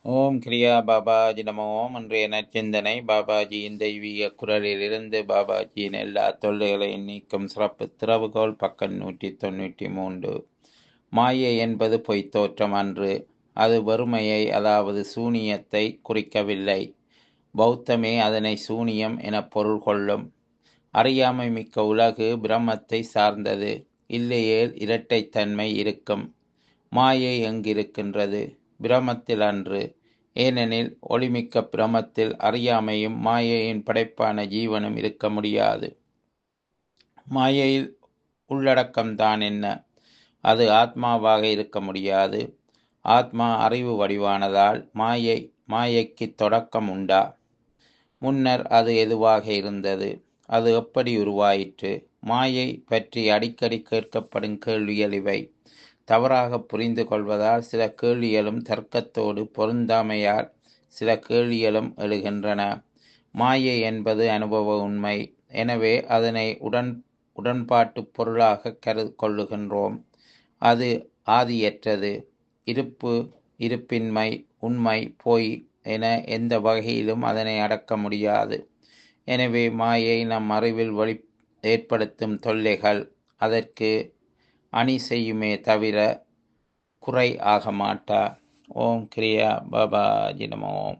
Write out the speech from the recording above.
ஓம் கிரியா பாபாஜி நமோ ஓம் இன்றைய நற்சிந்தனை பாபாஜியின் தெய்வீக குரலிலிருந்து பாபாஜியின் எல்லா தொல்லைகளையும் நீக்கும் சிறப்பு திறவுகோல் பக்கம் நூற்றி தொண்ணூற்றி மூன்று மாயை என்பது பொய்த் தோற்றம் அன்று அது வறுமையை அதாவது சூனியத்தை குறிக்கவில்லை பௌத்தமே அதனை சூனியம் என பொருள் கொள்ளும் அறியாமை மிக்க உலகு பிரம்மத்தை சார்ந்தது இல்லையேல் இரட்டைத்தன்மை இருக்கும் மாயை எங்கிருக்கின்றது பிரமத்தில் அன்று ஏனெனில் ஒளிமிக்க பிரமத்தில் அறியாமையும் மாயையின் படைப்பான ஜீவனும் இருக்க முடியாது மாயையில் உள்ளடக்கம்தான் என்ன அது ஆத்மாவாக இருக்க முடியாது ஆத்மா அறிவு வடிவானதால் மாயை மாயைக்கு தொடக்கம் உண்டா முன்னர் அது எதுவாக இருந்தது அது எப்படி உருவாயிற்று மாயை பற்றி அடிக்கடி கேட்கப்படும் கேள்விகள் இவை தவறாக புரிந்து கொள்வதால் சில கேள்விகளும் தர்க்கத்தோடு பொருந்தாமையால் சில கேள்விகளும் எழுகின்றன மாயை என்பது அனுபவ உண்மை எனவே அதனை உடன் உடன்பாட்டு பொருளாக கரு கொள்ளுகின்றோம் அது ஆதியற்றது இருப்பு இருப்பின்மை உண்மை பொய் என எந்த வகையிலும் அதனை அடக்க முடியாது எனவே மாயை நம் அறிவில் வெளி ஏற்படுத்தும் தொல்லைகள் அதற்கு அணி செய்யுமே தவிர குறை ஆக மாட்டா ஓம் கிரியா பாபாஜி நம ஓம்